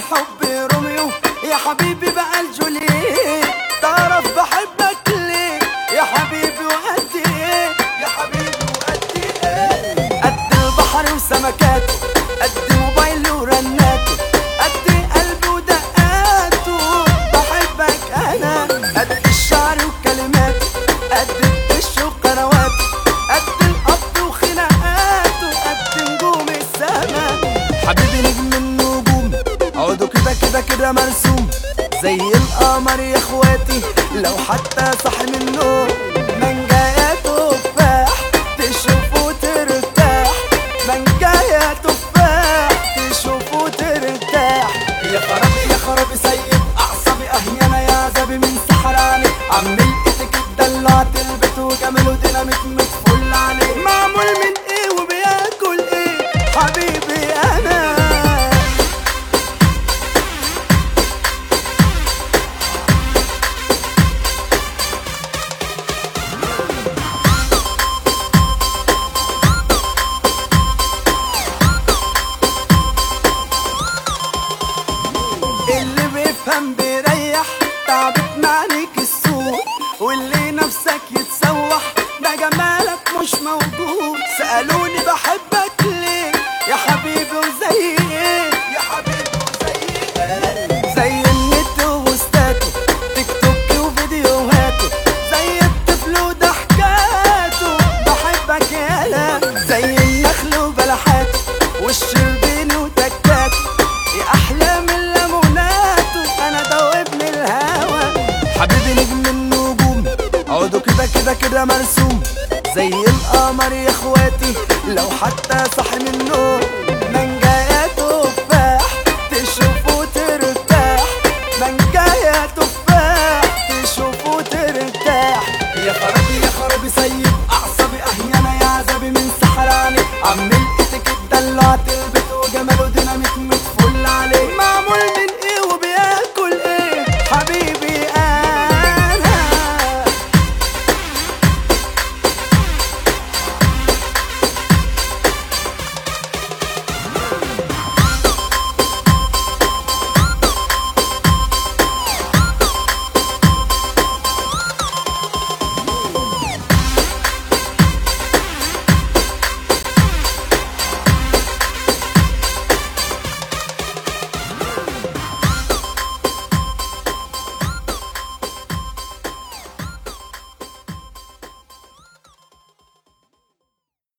حب روميو يا حبيبي بقى الجوليت تعرف بحبك ليه يا حبيبي وقد ايه يا حبيبي وقد ايه قد البحر وسمكاته قد موبايله ورناته قد قلبي ودقاته بحبك انا قد الشعر وكلماته قد الدش وقنواته قد القبض وخناقاته قد نجوم السما حبيبي نجم النجوم عوده كده كده كده مرسوم زي القمر يا اخواتي لو حتى صاحي من النوم منجايا تفاح تشوفه ترتاح منجايا تفاح تشوفه ترتاح يا خرابي يا خرابي سيد اعصابي اهيانه يا عذابي من سحراني عم الاتيكيت دلعت البيت وجماله ديناميت متفل عليه معمول من ايه وبياكل ايه حبيبي انا اللي بيفهم بيريح تعبت عليك السوق واللي نفسك يتسوح ده جمالك مش موجود سألوني بحبك ليه يا حبيبي وزي ايه يا حبيبي وزي ايه زي النت وبوستاته تيك توك وفيديوهاته زي الطفل وضحكاته بحبك يالا زي النخل وبلحاته والشربين وتكاته يا احلى من ليموناته انا دوبني الهوى حبيبي نجم النجوم عوده كده كده كده مرسوم زي القمر يا اخواتي لو حتى صاحي من النوم